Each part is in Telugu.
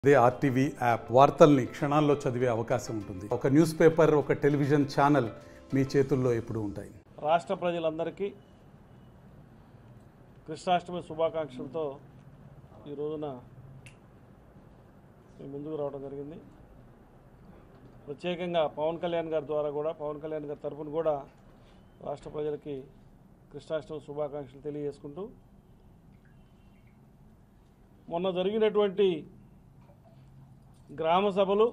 అదే ఆర్టీవీ యాప్ వార్తల్ని క్షణాల్లో చదివే అవకాశం ఉంటుంది ఒక న్యూస్ పేపర్ ఒక టెలివిజన్ ఛానల్ మీ చేతుల్లో ఎప్పుడూ ఉంటాయి రాష్ట్ర ప్రజలందరికీ కృష్ణాష్టమి శుభాకాంక్షలతో ఈ రోజున మేము ముందుకు రావడం జరిగింది ప్రత్యేకంగా పవన్ కళ్యాణ్ గారి ద్వారా కూడా పవన్ కళ్యాణ్ గారి తరఫున కూడా రాష్ట్ర ప్రజలకి కృష్ణాష్టమి శుభాకాంక్షలు తెలియజేసుకుంటూ మొన్న జరిగినటువంటి గ్రామ సభలు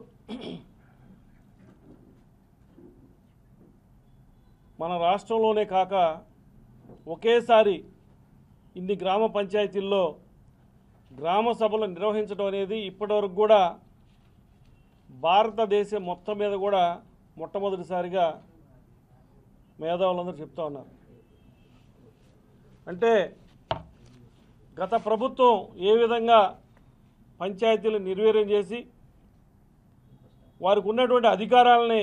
మన రాష్ట్రంలోనే కాక ఒకేసారి ఇన్ని గ్రామ పంచాయతీల్లో గ్రామ సభలు నిర్వహించడం అనేది ఇప్పటివరకు కూడా భారతదేశం మొత్తం మీద కూడా మొట్టమొదటిసారిగా మేధావులందరూ చెప్తా ఉన్నారు అంటే గత ప్రభుత్వం ఏ విధంగా పంచాయతీలు నిర్వీర్యం చేసి వారికి ఉన్నటువంటి అధికారాలని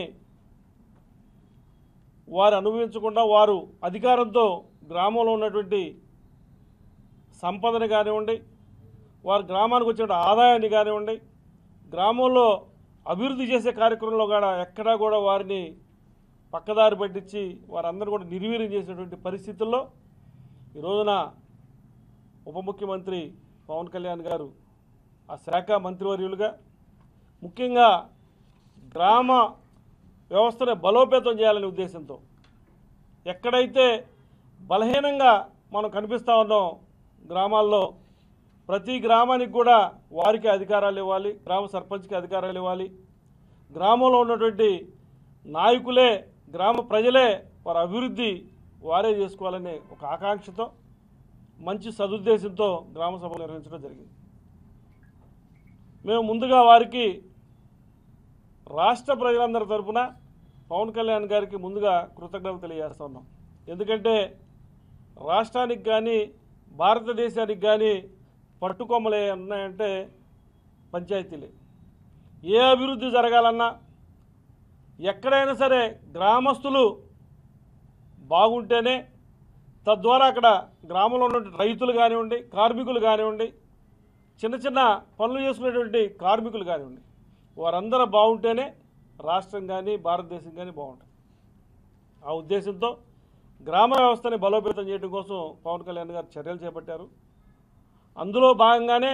వారు అనుభవించకుండా వారు అధికారంతో గ్రామంలో ఉన్నటువంటి సంపదని కానివ్వండి వారి గ్రామానికి వచ్చిన ఆదాయాన్ని కానివ్వండి గ్రామంలో అభివృద్ధి చేసే కార్యక్రమంలో కూడా ఎక్కడా కూడా వారిని పక్కదారి పట్టించి వారందరూ కూడా నిర్వీర్యం చేసినటువంటి పరిస్థితుల్లో ఈ రోజున ఉప ముఖ్యమంత్రి పవన్ కళ్యాణ్ గారు ఆ శాఖ మంత్రివర్యులుగా ముఖ్యంగా గ్రామ వ్యవస్థను బలోపేతం చేయాలనే ఉద్దేశంతో ఎక్కడైతే బలహీనంగా మనం కనిపిస్తూ ఉన్నాం గ్రామాల్లో ప్రతి గ్రామానికి కూడా వారికి అధికారాలు ఇవ్వాలి గ్రామ సర్పంచ్కి అధికారాలు ఇవ్వాలి గ్రామంలో ఉన్నటువంటి నాయకులే గ్రామ ప్రజలే వారి అభివృద్ధి వారే చేసుకోవాలనే ఒక ఆకాంక్షతో మంచి సదుద్దేశంతో గ్రామ సభలు నిర్వహించడం జరిగింది మేము ముందుగా వారికి రాష్ట్ర ప్రజలందరి తరపున పవన్ కళ్యాణ్ గారికి ముందుగా కృతజ్ఞతలు తెలియజేస్తా ఉన్నాం ఎందుకంటే రాష్ట్రానికి కానీ భారతదేశానికి కానీ పట్టుకొమ్మలే ఉన్నాయంటే పంచాయతీలే ఏ అభివృద్ధి జరగాలన్నా ఎక్కడైనా సరే గ్రామస్తులు బాగుంటేనే తద్వారా అక్కడ గ్రామంలో ఉన్న రైతులు కానివ్వండి కార్మికులు కానివ్వండి చిన్న చిన్న పనులు చేసుకునేటువంటి కార్మికులు కానివ్వండి వారందరూ బాగుంటేనే రాష్ట్రం కానీ భారతదేశం కానీ బాగుంటుంది ఆ ఉద్దేశంతో గ్రామ వ్యవస్థని బలోపేతం చేయడం కోసం పవన్ కళ్యాణ్ గారు చర్యలు చేపట్టారు అందులో భాగంగానే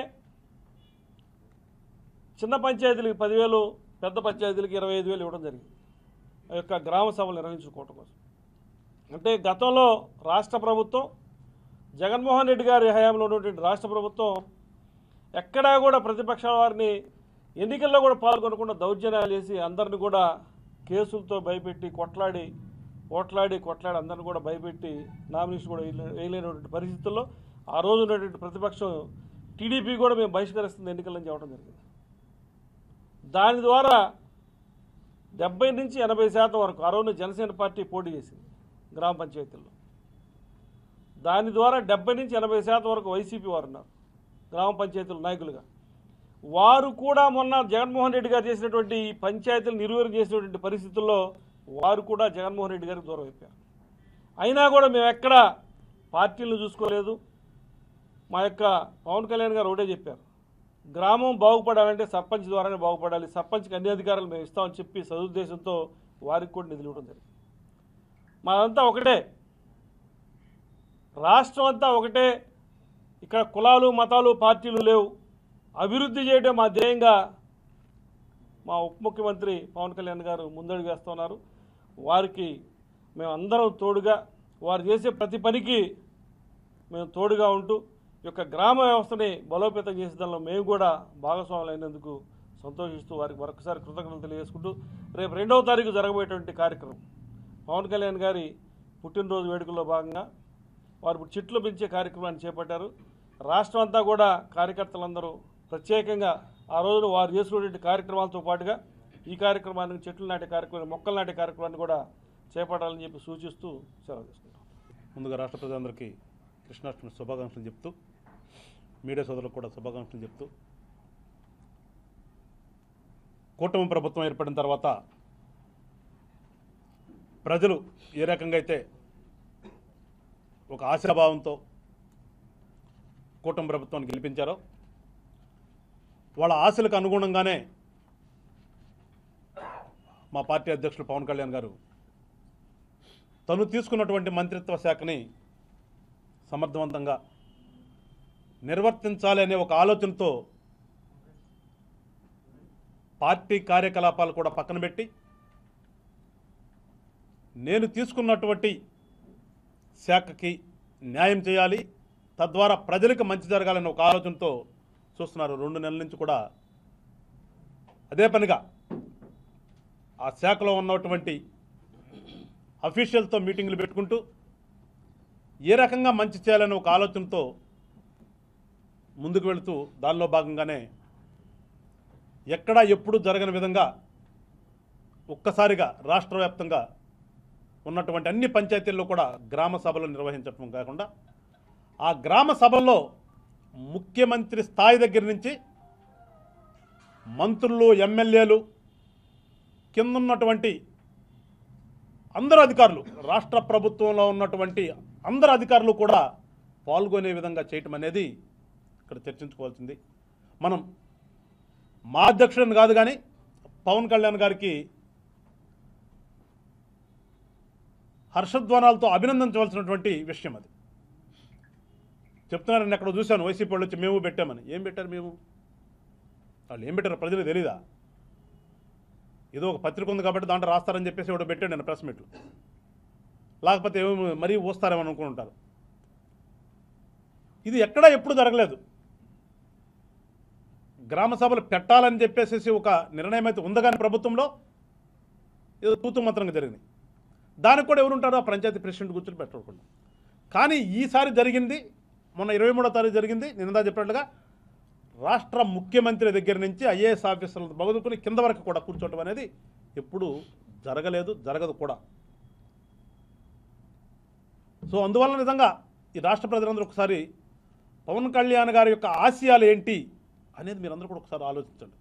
చిన్న పంచాయతీలకి పదివేలు పెద్ద పంచాయతీలకి ఇరవై ఐదు వేలు ఇవ్వడం జరిగింది ఆ యొక్క గ్రామ సభలు నిర్వహించుకోవటం కోసం అంటే గతంలో రాష్ట్ర ప్రభుత్వం జగన్మోహన్ రెడ్డి గారి హయాంలో ఉన్నటువంటి రాష్ట్ర ప్రభుత్వం ఎక్కడా కూడా ప్రతిపక్షాల వారిని ఎన్నికల్లో కూడా పాల్గొనకుండా దౌర్జన్యాలు చేసి అందరిని కూడా కేసులతో భయపెట్టి కొట్లాడి ఓట్లాడి కొట్లాడి అందరిని కూడా భయపెట్టి నామినేషన్ కూడా వేయలే- వేయలేనటువంటి పరిస్థితుల్లో ఆ రోజు ఉన్నటువంటి ప్రతిపక్షం టీడీపీ కూడా మేము బహిష్కరిస్తుంది ఎన్నికలని చెప్పడం జరిగింది దాని ద్వారా డెబ్బై నుంచి ఎనభై శాతం వరకు ఆ రోజు జనసేన పార్టీ పోటీ చేసింది గ్రామ పంచాయతీల్లో దాని ద్వారా డెబ్బై నుంచి ఎనభై శాతం వరకు వైసీపీ వారు ఉన్నారు గ్రామ పంచాయతీల నాయకులుగా వారు కూడా మొన్న జగన్మోహన్ రెడ్డి గారు చేసినటువంటి ఈ పంచాయతీలు నిర్వీర్యం చేసినటువంటి పరిస్థితుల్లో వారు కూడా జగన్మోహన్ రెడ్డి గారికి దూరం అయిపోయారు అయినా కూడా మేము ఎక్కడ పార్టీలను చూసుకోలేదు మా యొక్క పవన్ కళ్యాణ్ గారు ఒకటే చెప్పారు గ్రామం బాగుపడాలంటే సర్పంచ్ ద్వారానే బాగుపడాలి సర్పంచ్కి అన్ని అధికారాలు మేము ఇస్తామని చెప్పి సదుద్దేశంతో వారికి కూడా నిధులు ఇవ్వడం జరిగింది మాదంతా ఒకటే రాష్ట్రం అంతా ఒకటే ఇక్కడ కులాలు మతాలు పార్టీలు లేవు అభివృద్ధి చేయడం మా ధ్యేయంగా మా ఉప ముఖ్యమంత్రి పవన్ కళ్యాణ్ గారు ముందడుగు వేస్తున్నారు వారికి మేము అందరం తోడుగా వారు చేసే ప్రతి పనికి మేము తోడుగా ఉంటూ ఈ యొక్క గ్రామ వ్యవస్థని బలోపేతం చేసే దానిలో మేము కూడా భాగస్వాములు అయినందుకు సంతోషిస్తూ వారికి మరొకసారి కృతజ్ఞతలు తెలియజేసుకుంటూ రేపు రెండవ తారీఖు జరగబోయేటువంటి కార్యక్రమం పవన్ కళ్యాణ్ గారి పుట్టినరోజు వేడుకల్లో భాగంగా వారు ఇప్పుడు చెట్లు పెంచే కార్యక్రమాన్ని చేపట్టారు రాష్ట్రం అంతా కూడా కార్యకర్తలందరూ ప్రత్యేకంగా ఆ రోజున వారు చేసుకునేటువంటి కార్యక్రమాలతో పాటుగా ఈ కార్యక్రమానికి చెట్లు నాటే కార్యక్రమం మొక్కలు నాటే కార్యక్రమాన్ని కూడా చేపట్టాలని చెప్పి సూచిస్తూ సెలవు తీసుకుంటాం ముందుగా రాష్ట్ర ప్రజలందరికీ కృష్ణాష్టమి శుభాకాంక్షలు చెప్తూ మీడియా సోదరులకు కూడా శుభాకాంక్షలు చెప్తూ కూటమి ప్రభుత్వం ఏర్పడిన తర్వాత ప్రజలు ఏ రకంగా అయితే ఒక ఆశాభావంతో కూటమి ప్రభుత్వాన్ని గెలిపించారో వాళ్ళ ఆశలకు అనుగుణంగానే మా పార్టీ అధ్యక్షులు పవన్ కళ్యాణ్ గారు తను తీసుకున్నటువంటి మంత్రిత్వ శాఖని సమర్థవంతంగా నిర్వర్తించాలి అనే ఒక ఆలోచనతో పార్టీ కార్యకలాపాలు కూడా పక్కన పెట్టి నేను తీసుకున్నటువంటి శాఖకి న్యాయం చేయాలి తద్వారా ప్రజలకు మంచి జరగాలనే ఒక ఆలోచనతో చూస్తున్నారు రెండు నెలల నుంచి కూడా అదే పనిగా ఆ శాఖలో ఉన్నటువంటి అఫీషియల్తో మీటింగులు పెట్టుకుంటూ ఏ రకంగా మంచి చేయాలనే ఒక ఆలోచనతో ముందుకు వెళుతూ దానిలో భాగంగానే ఎక్కడా ఎప్పుడు జరగని విధంగా ఒక్కసారిగా రాష్ట్ర వ్యాప్తంగా ఉన్నటువంటి అన్ని పంచాయతీల్లో కూడా గ్రామ సభలు నిర్వహించడం కాకుండా ఆ గ్రామ సభల్లో ముఖ్యమంత్రి స్థాయి దగ్గర నుంచి మంత్రులు ఎమ్మెల్యేలు కింద ఉన్నటువంటి అందరు అధికారులు రాష్ట్ర ప్రభుత్వంలో ఉన్నటువంటి అందరు అధికారులు కూడా పాల్గొనే విధంగా చేయటం అనేది ఇక్కడ చర్చించుకోవాల్సింది మనం మా అధ్యక్షుడిని కాదు కానీ పవన్ కళ్యాణ్ గారికి హర్షధ్వానాలతో అభినందించవలసినటువంటి విషయం అది చెప్తున్నారని అక్కడ చూశాను వైసీపీ వాళ్ళు వచ్చి మేము పెట్టామని ఏం పెట్టారు మేము వాళ్ళు ఏం పెట్టారు ప్రజలకు తెలీదా ఏదో ఒక పత్రిక ఉంది కాబట్టి దాంట్లో రాస్తారని చెప్పేసి ఎవడో పెట్టాడు నేను ప్రెస్ మీట్లు లేకపోతే ఏమో మరీ ఊస్తారేమని అనుకుంటారు ఇది ఎక్కడా ఎప్పుడు జరగలేదు గ్రామ సభలు పెట్టాలని చెప్పేసి ఒక నిర్ణయం అయితే ఉంది కానీ ప్రభుత్వంలో ఏదో తూతు మంత్రంగా జరిగింది దానికి కూడా ఎవరు ఉంటారో ఆ పంచాయతీ ప్రెసిడెంట్ కూర్చొని పెట్టకుండా కానీ ఈసారి జరిగింది మొన్న ఇరవై మూడో తారీఖు జరిగింది నిన్నదా చెప్పినట్లుగా రాష్ట్ర ముఖ్యమంత్రి దగ్గర నుంచి ఐఏఎస్ ఆఫీసర్లు మొదలుకొని కింద వరకు కూడా కూర్చోవడం అనేది ఎప్పుడు జరగలేదు జరగదు కూడా సో అందువల్ల నిజంగా ఈ రాష్ట్ర ప్రజలందరూ ఒకసారి పవన్ కళ్యాణ్ గారి యొక్క ఆశయాలు ఏంటి అనేది మీరందరూ కూడా ఒకసారి ఆలోచించండి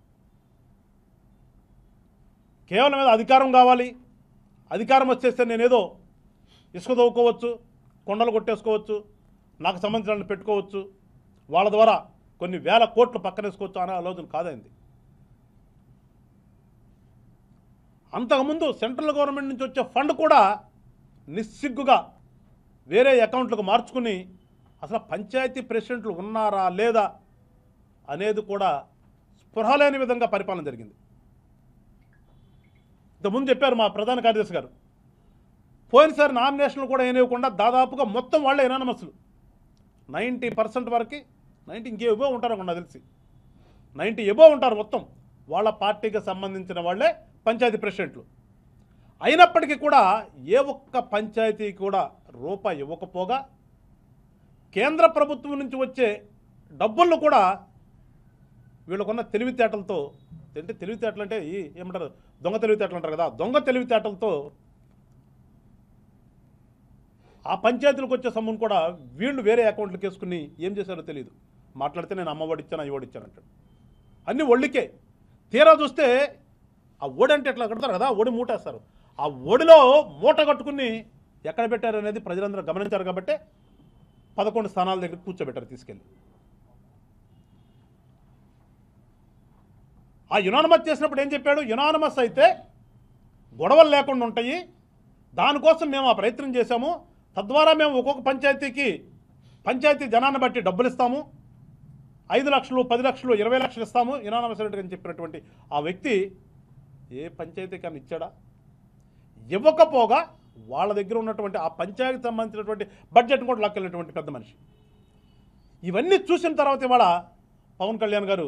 కేవలం ఏదో అధికారం కావాలి అధికారం వచ్చేస్తే నేనేదో ఇసుక తవ్వుకోవచ్చు కొండలు కొట్టేసుకోవచ్చు నాకు సంబంధించిన పెట్టుకోవచ్చు వాళ్ళ ద్వారా కొన్ని వేల కోట్లు పక్కనేసుకోవచ్చు అనే ఆలోచన కాదైంది అంతకుముందు సెంట్రల్ గవర్నమెంట్ నుంచి వచ్చే ఫండ్ కూడా నిస్సిగ్గుగా వేరే అకౌంట్లకు మార్చుకుని అసలు పంచాయతీ ప్రెసిడెంట్లు ఉన్నారా లేదా అనేది కూడా స్పృహ లేని విధంగా పరిపాలన జరిగింది ఇంతకుముందు చెప్పారు మా ప్రధాన కార్యదర్శి గారు పోయినసారి నామినేషన్లు కూడా ఏనివ్వకుండా దాదాపుగా మొత్తం వాళ్ళే ఎనానమస్లు నైంటీ పర్సెంట్ వరకు నైంటీ ఇంకే ఎబో ఉంటారు నాకు తెలిసి నైంటీ ఎబో ఉంటారు మొత్తం వాళ్ళ పార్టీకి సంబంధించిన వాళ్ళే పంచాయతీ ప్రెసిడెంట్లు అయినప్పటికీ కూడా ఏ ఒక్క పంచాయతీ కూడా రూపాయి ఇవ్వకపోగా కేంద్ర ప్రభుత్వం నుంచి వచ్చే డబ్బులను కూడా వీళ్ళకున్న తెలివితేటలతో అంటే తెలివితేటలు అంటే ఈ ఏమంటారు దొంగ తెలివితేటలు అంటారు కదా దొంగ తెలివితేటలతో ఆ పంచాయతీలకు వచ్చే సొమ్మును కూడా వీళ్ళు వేరే అకౌంట్లకు వేసుకుని ఏం చేశారో తెలియదు మాట్లాడితే నేను అమ్మఒడి ఇచ్చాను అయ్యవాడు ఇచ్చాను అంటాడు అన్నీ ఒళ్ళికే తీరా చూస్తే ఆ ఓడి అంటే ఎట్లా కడతారు కదా ఓడి మూటేస్తారు ఆ ఓడిలో మూట కట్టుకుని ఎక్కడ పెట్టారు అనేది ప్రజలందరూ గమనించారు కాబట్టి పదకొండు స్థానాల దగ్గర కూర్చోబెట్టారు తీసుకెళ్ళి ఆ యునానమస్ చేసినప్పుడు ఏం చెప్పాడు యునానమస్ అయితే గొడవలు లేకుండా ఉంటాయి దానికోసం మేము ఆ ప్రయత్నం చేశాము తద్వారా మేము ఒక్కొక్క పంచాయతీకి పంచాయతీ జనాన్ని బట్టి డబ్బులు ఇస్తాము ఐదు లక్షలు పది లక్షలు ఇరవై లక్షలు ఇస్తాము యునానమస్ అని చెప్పినటువంటి ఆ వ్యక్తి ఏ పంచాయతీకి అని ఇచ్చాడా ఇవ్వకపోగా వాళ్ళ దగ్గర ఉన్నటువంటి ఆ పంచాయతీకి సంబంధించినటువంటి బడ్జెట్ కూడా లాక్కెళ్ళినటువంటి పెద్ద మనిషి ఇవన్నీ చూసిన తర్వాత ఇవాళ పవన్ కళ్యాణ్ గారు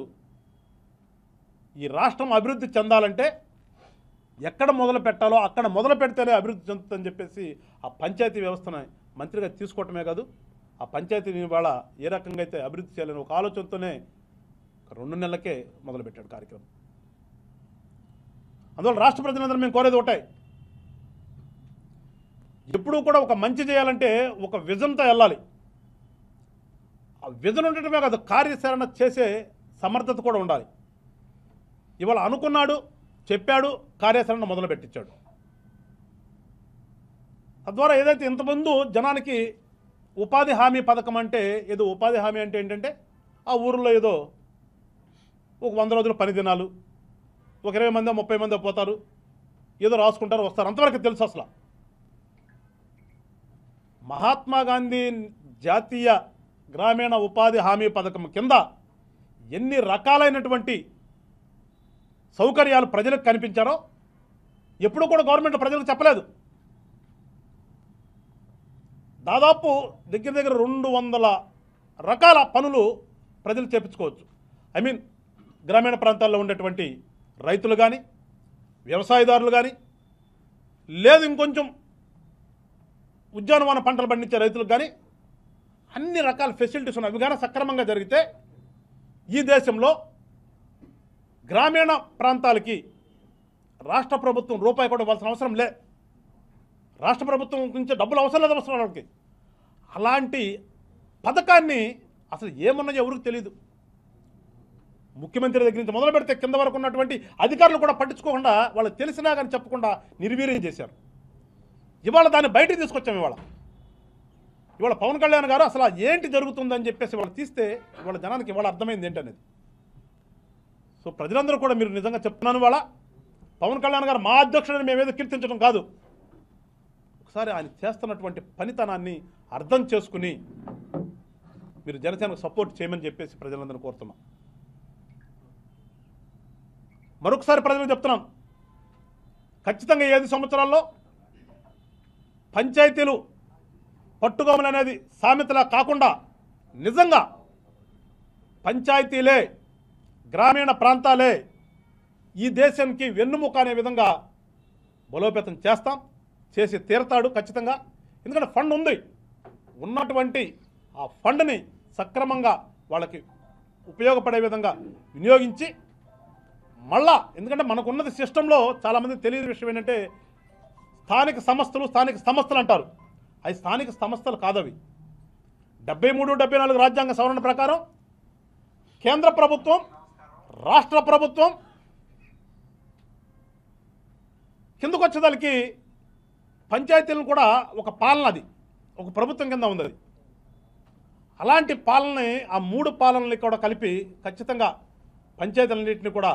ఈ రాష్ట్రం అభివృద్ధి చెందాలంటే ఎక్కడ మొదలు పెట్టాలో అక్కడ మొదలు పెడితేనే అభివృద్ధి చెందుతుందని చెప్పేసి ఆ పంచాయతీ వ్యవస్థను మంత్రిగా తీసుకోవటమే కాదు ఆ పంచాయతీని ఇవాళ ఏ రకంగా అయితే అభివృద్ధి చేయాలని ఒక ఆలోచనతోనే ఒక రెండు నెలలకే మొదలుపెట్టాడు కార్యక్రమం అందువల్ల రాష్ట్ర ప్రజలందరూ మేము కోరేది ఒకటే ఎప్పుడూ కూడా ఒక మంచి చేయాలంటే ఒక విజన్తో వెళ్ళాలి ఆ విజన్ ఉండటమే కాదు కార్యాచరణ చేసే సమర్థత కూడా ఉండాలి ఇవాళ అనుకున్నాడు చెప్పాడు కార్యాచరణ మొదలు పెట్టించాడు తద్వారా ఏదైతే ఇంతకుముందు జనానికి ఉపాధి హామీ పథకం అంటే ఏదో ఉపాధి హామీ అంటే ఏంటంటే ఆ ఊరిలో ఏదో ఒక వంద రోజులు పని దినాలు ఒక ఇరవై మంది ముప్పై మంది పోతారు ఏదో రాసుకుంటారు వస్తారు అంతవరకు తెలుసు అసలు మహాత్మా గాంధీ జాతీయ గ్రామీణ ఉపాధి హామీ పథకం కింద ఎన్ని రకాలైనటువంటి సౌకర్యాలు ప్రజలకు కనిపించారో ఎప్పుడు కూడా గవర్నమెంట్ ప్రజలకు చెప్పలేదు దాదాపు దగ్గర దగ్గర రెండు వందల రకాల పనులు ప్రజలు చేపించుకోవచ్చు ఐ మీన్ గ్రామీణ ప్రాంతాల్లో ఉండేటువంటి రైతులు కానీ వ్యవసాయదారులు కానీ లేదు ఇంకొంచెం ఉద్యానవన పంటలు పండించే రైతులకు కానీ అన్ని రకాల ఫెసిలిటీస్ ఉన్నాయి అవి కానీ సక్రమంగా జరిగితే ఈ దేశంలో గ్రామీణ ప్రాంతాలకి రాష్ట్ర ప్రభుత్వం రూపాయి కూడా ఇవ్వాల్సిన అవసరం లే రాష్ట్ర ప్రభుత్వం నుంచి డబ్బులు అవసరం లేదు అవసరం వాళ్ళకి అలాంటి పథకాన్ని అసలు ఏమున్నాయో ఎవరికి తెలియదు ముఖ్యమంత్రి దగ్గర నుంచి మొదలు పెడితే కింద వరకు ఉన్నటువంటి అధికారులు కూడా పట్టించుకోకుండా వాళ్ళకి తెలిసినా కానీ చెప్పకుండా నిర్వీర్యం చేశారు ఇవాళ దాన్ని బయటికి తీసుకొచ్చాం ఇవాళ ఇవాళ పవన్ కళ్యాణ్ గారు అసలు ఏంటి జరుగుతుందని చెప్పేసి వాళ్ళు తీస్తే ఇవాళ జనానికి ఇవాళ అర్థమైంది ఏంటనేది సో ప్రజలందరూ కూడా మీరు నిజంగా చెప్తున్నాను ఇవాళ పవన్ కళ్యాణ్ గారు మా అధ్యక్షుడిని మేమేదో కీర్తించడం కాదు ఒకసారి ఆయన చేస్తున్నటువంటి పనితనాన్ని అర్థం చేసుకుని మీరు జనసేనకు సపోర్ట్ చేయమని చెప్పేసి ప్రజలందరినీ కోరుతున్నాం మరొకసారి ప్రజలకు చెప్తున్నాం ఖచ్చితంగా ఈ ఐదు సంవత్సరాల్లో పంచాయతీలు పట్టుకోమని అనేది సామెతలా కాకుండా నిజంగా పంచాయతీలే గ్రామీణ ప్రాంతాలే ఈ దేశానికి వెన్నుముక అనే విధంగా బలోపేతం చేస్తాం చేసి తీరతాడు ఖచ్చితంగా ఎందుకంటే ఫండ్ ఉంది ఉన్నటువంటి ఆ ఫండ్ని సక్రమంగా వాళ్ళకి ఉపయోగపడే విధంగా వినియోగించి మళ్ళా ఎందుకంటే మనకున్నది సిస్టంలో చాలామంది తెలియని విషయం ఏంటంటే స్థానిక సంస్థలు స్థానిక సంస్థలు అంటారు అవి స్థానిక సంస్థలు కాదవి డెబ్బై మూడు డెబ్బై నాలుగు రాజ్యాంగ సవరణ ప్రకారం కేంద్ర ప్రభుత్వం రాష్ట్ర ప్రభుత్వం కిందకు వచ్చేదానికి పంచాయతీలను కూడా ఒక పాలన అది ఒక ప్రభుత్వం కింద ఉంది అది అలాంటి పాలనని ఆ మూడు పాలనని కూడా కలిపి ఖచ్చితంగా పంచాయతీలన్నింటినీ కూడా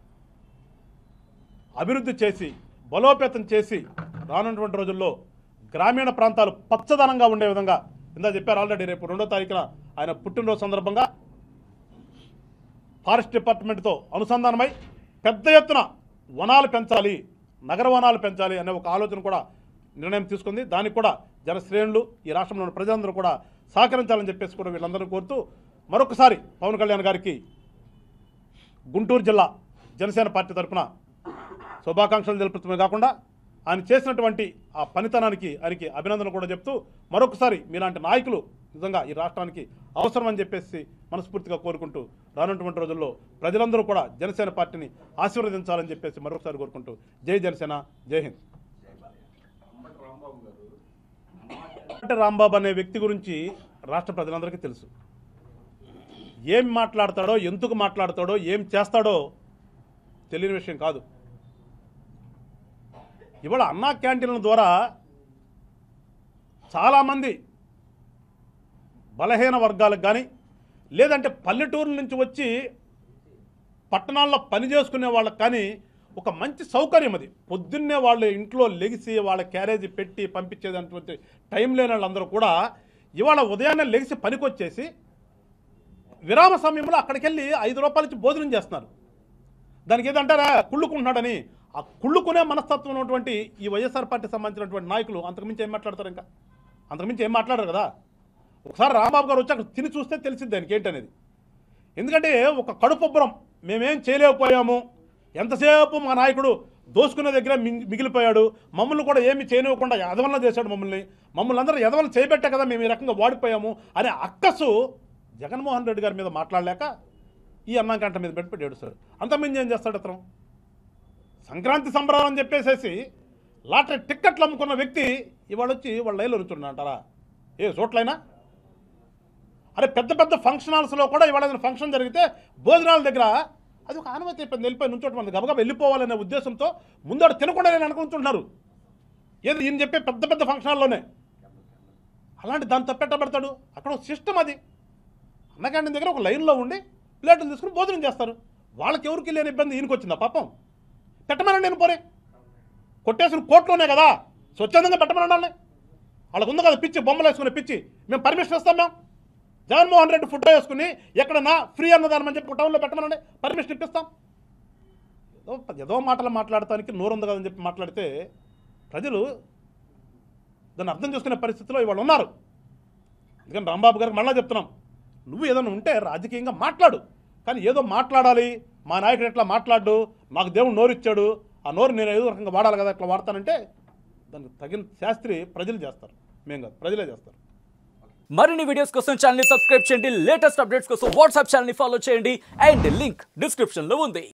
అభివృద్ధి చేసి బలోపేతం చేసి రానున్నటువంటి రోజుల్లో గ్రామీణ ప్రాంతాలు పచ్చదనంగా ఉండే విధంగా ఇందా చెప్పారు ఆల్రెడీ రేపు రెండో తారీఖున ఆయన పుట్టినరోజు సందర్భంగా ఫారెస్ట్ డిపార్ట్మెంట్తో అనుసంధానమై పెద్ద ఎత్తున వనాలు పెంచాలి నగర వనాలు పెంచాలి అనే ఒక ఆలోచన కూడా నిర్ణయం తీసుకుంది దానికి కూడా జనశ్రేణులు ఈ రాష్ట్రంలోని ప్రజలందరూ కూడా సహకరించాలని చెప్పేసి కూడా వీళ్ళందరూ కోరుతూ మరొకసారి పవన్ కళ్యాణ్ గారికి గుంటూరు జిల్లా జనసేన పార్టీ తరఫున శుభాకాంక్షలు తెలుపుతమే కాకుండా ఆయన చేసినటువంటి ఆ పనితనానికి ఆయనకి అభినందనలు కూడా చెప్తూ మరొకసారి మీలాంటి నాయకులు నిజంగా ఈ రాష్ట్రానికి అవసరం అని చెప్పేసి మనస్ఫూర్తిగా కోరుకుంటూ రానున్నటువంటి రోజుల్లో ప్రజలందరూ కూడా జనసేన పార్టీని ఆశీర్వదించాలని చెప్పేసి మరొకసారి కోరుకుంటూ జై జనసేన జై హింద్ అంటే రాంబాబు అనే వ్యక్తి గురించి రాష్ట్ర ప్రజలందరికీ తెలుసు ఏం మాట్లాడతాడో ఎందుకు మాట్లాడతాడో ఏం చేస్తాడో తెలియని విషయం కాదు ఇవాళ అన్నా క్యాంటీన్ల ద్వారా చాలామంది బలహీన వర్గాలకు కానీ లేదంటే పల్లెటూరు నుంచి వచ్చి పట్టణాల్లో పని చేసుకునే వాళ్ళకి కానీ ఒక మంచి సౌకర్యం అది పొద్దున్నే వాళ్ళు ఇంట్లో లెగిసి వాళ్ళ క్యారేజీ పెట్టి పంపించేటటువంటి టైం లేని వాళ్ళందరూ కూడా ఇవాళ ఉదయాన్నే లెగిసి పనికొచ్చేసి విరామ సమయంలో అక్కడికి వెళ్ళి ఐదు రూపాయల నుంచి భోజనం చేస్తున్నారు దానికి ఏదంటారా కుళ్ళుకుంటున్నాడని ఆ కుళ్ళుకునే మనస్తత్వం ఉన్నటువంటి ఈ వైఎస్ఆర్ పార్టీ సంబంధించినటువంటి నాయకులు అంతకుమించి ఏం మాట్లాడతారు ఇంకా అంతకుమించి ఏం మాట్లాడరు కదా ఒకసారి రాంబాబు గారు వచ్చి అక్కడ తిని చూస్తే తెలిసింది దానికి ఏంటనేది ఎందుకంటే ఒక కడుపొబ్బరం మేమేం చేయలేకపోయాము ఎంతసేపు మా నాయకుడు దోసుకునే దగ్గర మింగి- మిగిలిపోయాడు మమ్మల్ని కూడా ఏమి చేయనివ్వకుండా ఎదవలన చేశాడు మమ్మల్ని మమ్మల్ని అందరూ ఎదవలు చేయబెట్టే కదా మేము ఈ రకంగా వాడిపోయాము అనే అక్కసు జగన్మోహన్ రెడ్డి గారి మీద మాట్లాడలేక ఈ అన్నాకంట మీద పెట్టి ఏడుస్తాడు అంతమంది ఏం చేస్తాడు అతను సంక్రాంతి సంబరాలు అని చెప్పేసేసి లాటరీ టిక్కెట్లు అమ్ముకున్న వ్యక్తి ఇవాళ వచ్చి వాళ్ళ లైన్లో నుంచున్నా అంటారా ఏ చోట్లైనా అరే పెద్ద పెద్ద ఫంక్షన్ హాల్స్లో కూడా ఇవాళ ఏదైనా ఫంక్షన్ జరిగితే భోజనాల దగ్గర అది ఒక ఆనవాయితీ అయిపోయింది వెళ్ళిపోయి నుంచోటి మన గబగబా వెళ్ళిపోవాలనే ఉద్దేశంతో ముందడు తినకుండా నేను అనుకుంటున్నారు ఏది ఈయన చెప్పే పెద్ద పెద్ద ఫంక్షన్ హాల్లోనే అలాంటి దాన్ని తప్పెట్టబడతాడు అక్కడ ఒక సిస్టమ్ అది అన్న క్యాంటీన్ దగ్గర ఒక లైన్లో ఉండి ప్లేట్లు తీసుకుని భోజనం చేస్తారు వాళ్ళకి ఎవరికి లేని ఇబ్బంది ఈయనకి వచ్చిందా పాపం పెట్టమనండి నేను పోరే కొట్టేసిన కోర్టులోనే కదా స్వచ్ఛందంగా పెట్టమనండి వాళ్ళకు ఉంది కదా పిచ్చి బొమ్మలు వేసుకునే పిచ్చి మేము పర్మిషన్ ఇస్తాం మేము జగన్మోహన్ రెడ్డి ఫుడ్ వేసుకుని ఎక్కడన్నా ఫ్రీ అన్నదానం అని చెప్పి టౌన్లో పెట్టమనండి పర్మిషన్ ఇప్పిస్తాం ఏదో ఏదో మాటలు మాట్లాడటానికి నోరుంది కదని చెప్పి మాట్లాడితే ప్రజలు దాన్ని అర్థం చేసుకునే పరిస్థితిలో ఇవాళ ఉన్నారు అందుకని రాంబాబు గారికి మళ్ళీ చెప్తున్నాం నువ్వు ఏదైనా ఉంటే రాజకీయంగా మాట్లాడు కానీ ఏదో మాట్లాడాలి మా నాయకుడు ఎట్లా మాట్లాడు నాకు దేవుడు నోరు ఇచ్చాడు ఆ నోరు నేను ఏదో రకంగా వాడాలి కదా అట్లా వాడతానంటే దానికి తగిన శాస్త్రి ప్రజలు చేస్తారు మేము కాదు ప్రజలే చేస్తారు మరిన్ని వీడియోస్ కోసం ఛానల్ సబ్స్క్రైబ్ చేయండి లేటెస్ట్ అప్డేట్స్ కోసం వాట్సాప్ ఛానల్ ఫాలో చేయండి అండ్ లింక్ డిస్క్రిప్షన్ లో ఉంది